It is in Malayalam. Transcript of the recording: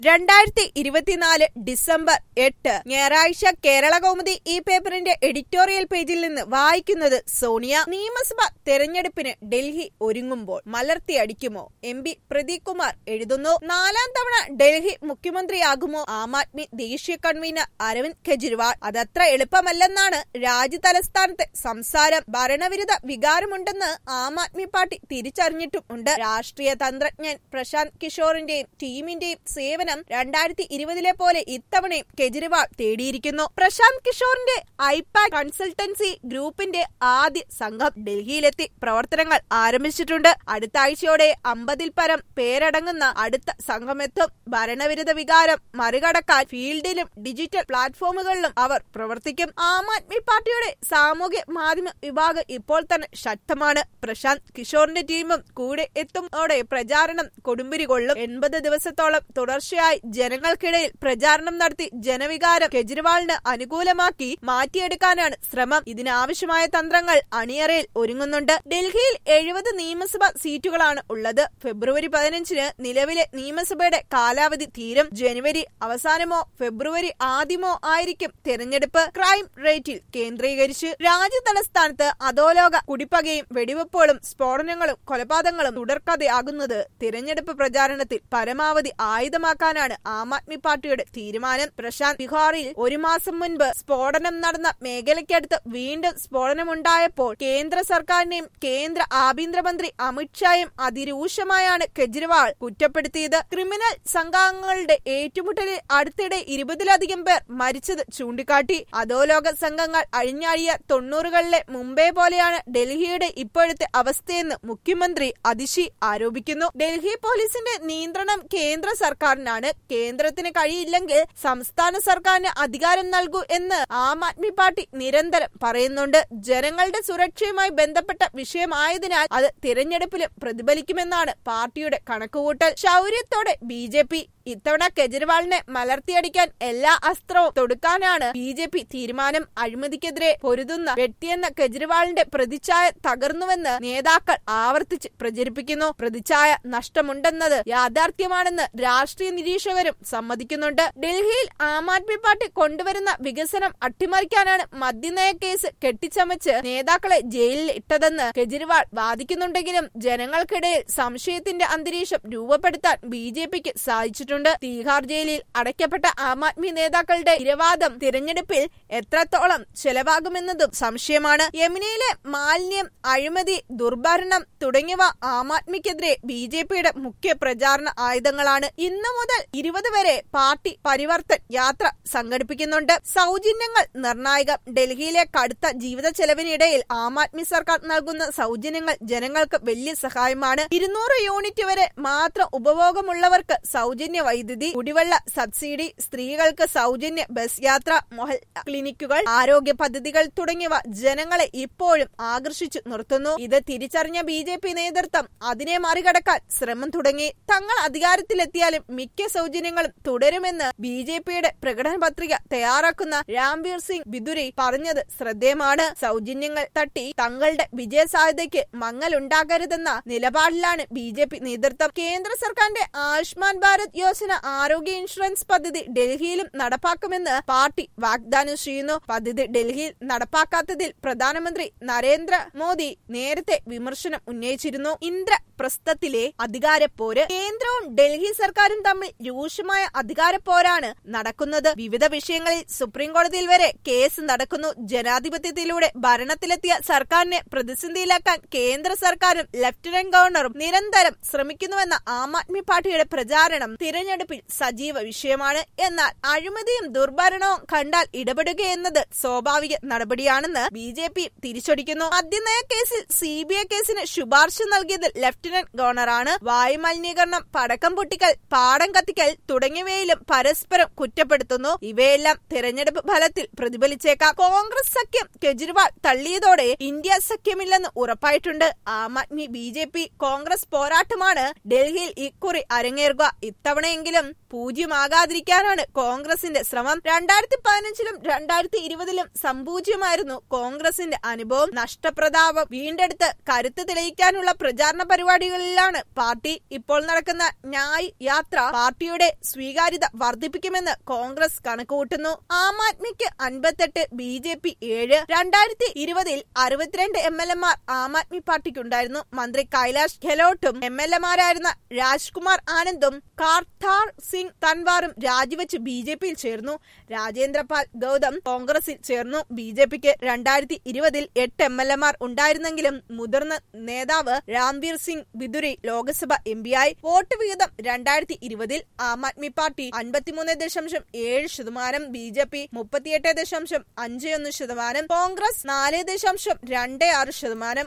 രണ്ടായിരത്തി ഇരുപത്തിനാല് ഡിസംബർ എട്ട് ഞായറാഴ്ച കേരള കൗമുദി ഈ പേപ്പറിന്റെ എഡിറ്റോറിയൽ പേജിൽ നിന്ന് വായിക്കുന്നത് സോണിയ നിയമസഭ തെരഞ്ഞെടുപ്പിന് ഡൽഹി ഒരുങ്ങുമ്പോൾ മലർത്തിയടിക്കുമോ എം പി പ്രദീപ് കുമാർ എഴുതുന്നു നാലാം തവണ ഡൽഹി മുഖ്യമന്ത്രിയാകുമോ ആം ആദ്മി ദേശീയ കൺവീനർ അരവിന്ദ് കെജ്രിവാൾ അതത്ര എളുപ്പമല്ലെന്നാണ് രാജ്യതലസ്ഥാനത്തെ സംസാരം ഭരണവിരുദ്ധ വികാരമുണ്ടെന്ന് ആം ആദ്മി പാർട്ടി തിരിച്ചറിഞ്ഞിട്ടും ഉണ്ട് രാഷ്ട്രീയ തന്ത്രജ്ഞൻ പ്രശാന്ത് കിഷോറിന്റെയും ടീമിന്റെയും സേവനം രണ്ടായിരത്തി ഇരുപതിലെ പോലെ ഇത്തവണയും കെജ്രിവാൾ തേടിയിരിക്കുന്നു പ്രശാന്ത് കിഷോറിന്റെ ഐപാക് കൺസൾട്ടൻസി ഗ്രൂപ്പിന്റെ ആദ്യ സംഘം ഡൽഹിയിലെത്തി പ്രവർത്തനങ്ങൾ ആരംഭിച്ചിട്ടുണ്ട് അടുത്ത ആഴ്ചയോടെ അമ്പതിൽ പരം പേരടങ്ങുന്ന അടുത്ത സംഘമെത്തും ഭരണവിരുദ്ധ വികാരം മറികടക്കാൻ ഫീൽഡിലും ഡിജിറ്റൽ പ്ലാറ്റ്ഫോമുകളിലും അവർ പ്രവർത്തിക്കും ആം ആദ്മി പാർട്ടിയുടെ സാമൂഹ്യ മാധ്യമ വിഭാഗം ഇപ്പോൾ തന്നെ ശക്തമാണ് പ്രശാന്ത് കിഷോറിന്റെ ടീമും കൂടെ എത്തുന്നതോടെ പ്രചാരണം കൊടുമ്പിരി കൊള്ളും എൺപത് ദിവസത്തോളം തുടർച്ചയായി ജനങ്ങൾക്കിടയിൽ പ്രചാരണം നടത്തി ജനവികാരം കെജ്രിവാളിന് അനുകൂലമാക്കി മാറ്റിയെടുക്കാനാണ് ശ്രമം ഇതിനാവശ്യമായ തന്ത്രങ്ങൾ അണിയറയിൽ ഒരുങ്ങുന്നുണ്ട് ഡൽഹിയിൽ എഴുപത് നിയമസഭാ സീറ്റുകളാണ് ഉള്ളത് ഫെബ്രുവരി പതിനഞ്ചിന് നിലവിലെ നിയമസഭയുടെ കാലാവധി തീരും ജനുവരി അവസാനമോ ഫെബ്രുവരി ആദ്യമോ ആയിരിക്കും തെരഞ്ഞെടുപ്പ് ക്രൈം റേറ്റിൽ കേന്ദ്രീകരിച്ച് രാജ്യതലസ്ഥാനത്ത് അധോലോക കുടിപ്പകയും വെടിവെപ്പുകളും സ്ഫോടനങ്ങളും കൊലപാതകങ്ങളും തുടർക്കഥയാകുന്നത് തിരഞ്ഞെടുപ്പ് പ്രചാരണത്തിൽ പരമാവധി ആയുധമാക്കാനാണ് ആം ആദ്മി പാർട്ടിയുടെ തീരുമാനം പ്രശാന്ത് ബിഹാറിൽ ഒരു മാസം മുൻപ് സ്ഫോടനം നടന്ന മേഖലയ്ക്കടുത്ത് വീണ്ടും സ്ഫോടനമുണ്ടായപ്പോൾ കേന്ദ്ര സർക്കാരിനെയും കേന്ദ്ര ആഭ്യന്തരമന്ത്രി അമിത്ഷായും അതിരൂക്ഷമായാണ് കെജ്രിവാൾ കുറ്റപ്പെടുത്തിയത് ക്രിമിനൽ സംഘാംഗങ്ങളുടെ ഏറ്റുമുട്ടലിൽ അടുത്തിടെ ഇരുപതിലധികം പേർ മരിച്ചത് ചൂണ്ടിക്കാട്ടി അധോലോക സംഘങ്ങൾ അഴിഞ്ഞാടിയ തൊണ്ണൂറുകളിലെ മുംബൈ പോലെയാണ് ഡൽഹിയുടെ ഇപ്പോഴത്തെ അവസ്ഥയെന്ന് മുഖ്യമന്ത്രി അതിശി ആരോപിക്കുന്നു ഡൽഹി പോലീസിന്റെ നിയന്ത്രണം കേന്ദ്ര സർക്കാരിനാണ് കേന്ദ്രത്തിന് കഴിയില്ലെങ്കിൽ സംസ്ഥാന സർക്കാരിന് അധികാരം നൽകൂ എന്ന് ആം ആദ്മി പാർട്ടി നിരന്തരം പറയുന്നുണ്ട് ജനങ്ങളുടെ സുരക്ഷയുമായി ബന്ധപ്പെട്ട വിഷയമായതിനാൽ അത് തിരഞ്ഞെടുപ്പിലും പ്രതിഫലിക്കുമെന്നാണ് പാർട്ടിയുടെ കണക്കുകൂട്ടൽ ശൗര്യത്തോടെ ബി ജെ പി ഇത്തവണ കെജ്രിവാളിനെ മലർത്തിയടിക്കാൻ എല്ലാ അസ്ത്രവും തൊടുക്കാനാണ് ബി ജെ പി തീരുമാനം അഴിമതിക്കെതിരെ പൊരുതുന്ന വ്യക്തിയെന്ന കെജ്രിവാളിന്റെ പ്രതിച്ഛായ തകർന്നുവെന്ന് നേതാക്കൾ ആവർത്തിച്ച് പ്രചരിപ്പിക്കുന്നു പ്രതിച്ഛായ നഷ്ടമുണ്ടെന്നത് യാഥാർത്ഥ്യമാണെന്ന് രാഷ്ട്രീയ നിരീക്ഷകരും സമ്മതിക്കുന്നുണ്ട് ഡൽഹിയിൽ ആം ആദ്മി പാർട്ടി കൊണ്ടുവരുന്ന വികസനം അട്ടിമറിക്കാനാണ് മദ്യനയ കേസ് കെട്ടിച്ചമച്ച് നേതാക്കളെ ജയിലിൽ ഇട്ടതെന്ന് കെജ്രിവാൾ വാദിക്കുന്നുണ്ടെങ്കിലും ജനങ്ങൾക്കിടയിൽ സംശയത്തിന്റെ അന്തരീക്ഷം രൂപപ്പെടുത്താൻ ബി ജെ പിക്ക് സാധിച്ചിട്ടുണ്ട് ചെയ്തിട്ടുണ്ട് തീഹാർ ജയിലിൽ അടയ്ക്കപ്പെട്ട ആം ആദ്മി നേതാക്കളുടെ ഇരവാദം തിരഞ്ഞെടുപ്പിൽ എത്രത്തോളം ചെലവാകുമെന്നതും സംശയമാണ് യമുനയിലെ മാലിന്യം അഴിമതി ദുർഭരണം തുടങ്ങിയവ ആം ആദ്മിക്കെതിരെ ബി ജെ പിയുടെ മുഖ്യ പ്രചാരണ ആയുധങ്ങളാണ് ഇന്നു മുതൽ ഇരുപത് വരെ പാർട്ടി പരിവർത്തൻ യാത്ര സംഘടിപ്പിക്കുന്നുണ്ട് സൗജന്യങ്ങൾ നിർണായകം ഡൽഹിയിലെ കടുത്ത ജീവിത ചെലവിനിടയിൽ ആം ആദ്മി സർക്കാർ നൽകുന്ന സൗജന്യങ്ങൾ ജനങ്ങൾക്ക് വലിയ സഹായമാണ് ഇരുന്നൂറ് യൂണിറ്റ് വരെ മാത്രം ഉപഭോഗമുള്ളവർക്ക് സൗജന്യ വൈദ്യുതി കുടിവെള്ള സബ്സിഡി സ്ത്രീകൾക്ക് സൗജന്യ ബസ് യാത്ര മൊഹൽ ക്ലിനിക്കുകൾ ആരോഗ്യ പദ്ധതികൾ തുടങ്ങിയവ ജനങ്ങളെ ഇപ്പോഴും ആകർഷിച്ചു നിർത്തുന്നു ഇത് തിരിച്ചറിഞ്ഞ ബി ജെ പി നേതൃത്വം അതിനെ മറികടക്കാൻ ശ്രമം തുടങ്ങി തങ്ങൾ അധികാരത്തിലെത്തിയാലും മിക്ക സൗജന്യങ്ങളും തുടരുമെന്ന് ബി ജെ പിയുടെ പ്രകടന പത്രിക തയ്യാറാക്കുന്ന രാംവീർ സിംഗ് ബിദുരി പറഞ്ഞത് ശ്രദ്ധേയമാണ് സൗജന്യങ്ങൾ തട്ടി തങ്ങളുടെ വിജയ സാധ്യതയ്ക്ക് മങ്ങലുണ്ടാകരുതെന്ന നിലപാടിലാണ് ബി ജെ പി നേതൃത്വം കേന്ദ്ര സർക്കാരിന്റെ ആയുഷ്മാൻ ഭാരത് യോജന ആരോഗ്യ ഇൻഷുറൻസ് പദ്ധതി ഡൽഹിയിലും നടപ്പാക്കുമെന്ന് പാർട്ടി വാഗ്ദാനം ചെയ്യുന്നു പദ്ധതി ഡൽഹിയിൽ നടപ്പാക്കാത്തതിൽ പ്രധാനമന്ത്രി നരേന്ദ്ര മോദി നേരത്തെ വിമർശനം ഉന്നയിച്ചിരുന്നു ഇന്ദ്രപ്രസ്ഥത്തിലെ അധികാരപ്പോര് കേന്ദ്രവും ഡൽഹി സർക്കാരും തമ്മിൽ രൂക്ഷമായ അധികാരപ്പോരാണ് നടക്കുന്നത് വിവിധ വിഷയങ്ങളിൽ സുപ്രീം കോടതിയിൽ വരെ കേസ് നടക്കുന്നു ജനാധിപത്യത്തിലൂടെ ഭരണത്തിലെത്തിയ സർക്കാരിനെ പ്രതിസന്ധിയിലാക്കാൻ കേന്ദ്ര സർക്കാരും ലഫ്റ്റനന്റ് ഗവർണറും നിരന്തരം ശ്രമിക്കുന്നുവെന്ന ആം ആദ്മി പാർട്ടിയുടെ പ്രചാരണം തിരഞ്ഞെടുപ്പിൽ സജീവ വിഷയമാണ് എന്നാൽ അഴിമതിയും ദുർഭരണവും കണ്ടാൽ ഇടപെടുകയെന്നത് സ്വാഭാവിക നടപടിയാണെന്ന് ബി ജെ പി തിരിച്ചടിക്കുന്നു മദ്യനയ കേസിൽ സി ബി ഐ കേസിന് ശുപാർശ നൽകിയത് ലഫ്റ്റനന്റ് ഗവർണറാണ് വായുമലിനീകരണം പടക്കം പൊട്ടിക്കൽ പാടം കത്തിക്കൽ തുടങ്ങിയവയിലും പരസ്പരം കുറ്റപ്പെടുത്തുന്നു ഇവയെല്ലാം തിരഞ്ഞെടുപ്പ് ഫലത്തിൽ പ്രതിഫലിച്ചേക്കാം കോൺഗ്രസ് സഖ്യം കെജ്രിവാൾ തള്ളിയതോടെ ഇന്ത്യ സഖ്യമില്ലെന്ന് ഉറപ്പായിട്ടുണ്ട് Aam Aadmi B J P Congress പോരാട്ടമാണ് ഡൽഹിയിൽ ഇക്കുറി അരങ്ങേറുക ഇത്തവണ ഇത്തവണയെങ്കിലും പൂജ്യമാകാതിരിക്കാനാണ് കോൺഗ്രസിന്റെ ശ്രമം രണ്ടായിരത്തി പതിനഞ്ചിലും രണ്ടായിരത്തി ഇരുപതിലും സംപൂജ്യമായിരുന്നു കോൺഗ്രസിന്റെ അനുഭവം നഷ്ടപ്രതാപം വീണ്ടെടുത്ത് കരുത്ത് തെളിയിക്കാനുള്ള പ്രചാരണ പരിപാടികളിലാണ് പാർട്ടി ഇപ്പോൾ നടക്കുന്ന ന്യായ് യാത്ര പാർട്ടിയുടെ സ്വീകാര്യത വർദ്ധിപ്പിക്കുമെന്ന് കോൺഗ്രസ് കണക്കുകൂട്ടുന്നു ആം ആദ്മിക്ക് അൻപത്തെട്ട് ബി ജെ പി ഏഴ് രണ്ടായിരത്തി ഇരുപതിൽ അറുപത്തിരണ്ട് എം എൽ എമാർ ആം ആദ്മി പാർട്ടിക്കുണ്ടായിരുന്നു മന്ത്രി കൈലാഷ് ഗെഹ്ലോട്ടും എം എൽ എമാരായിരുന്ന രാജ്കുമാർ ആനന്ദും കാർത്താർ സിംഗ് തൻവാറും രാജിവെച്ച് ബി ജെ പിയിൽ ചേർന്നു രാജേന്ദ്രപാൽ ഗൗതം കോൺഗ്രസിൽ ചേർന്നു ബി ജെ പിക്ക് രണ്ടായിരത്തി ഇരുപതിൽ എട്ട് എം എൽ എമാർ ഉണ്ടായിരുന്നെങ്കിലും മുതിർന്ന നേതാവ് രാംവീർ സിംഗ് ബിദുരി ലോക്സഭ എം പിയായി വോട്ട് വിഹിതം രണ്ടായിരത്തി ഇരുപതിൽ ആം ആദ്മി പാർട്ടി അൻപത്തിമൂന്ന് ദശാംശം ഏഴ് ശതമാനം ബി ജെ പി മുപ്പത്തിയെട്ട് ദശാംശം അഞ്ച് ഒന്ന് ശതമാനം കോൺഗ്രസ് നാല് ദശാംശം രണ്ട് ആറ് ശതമാനം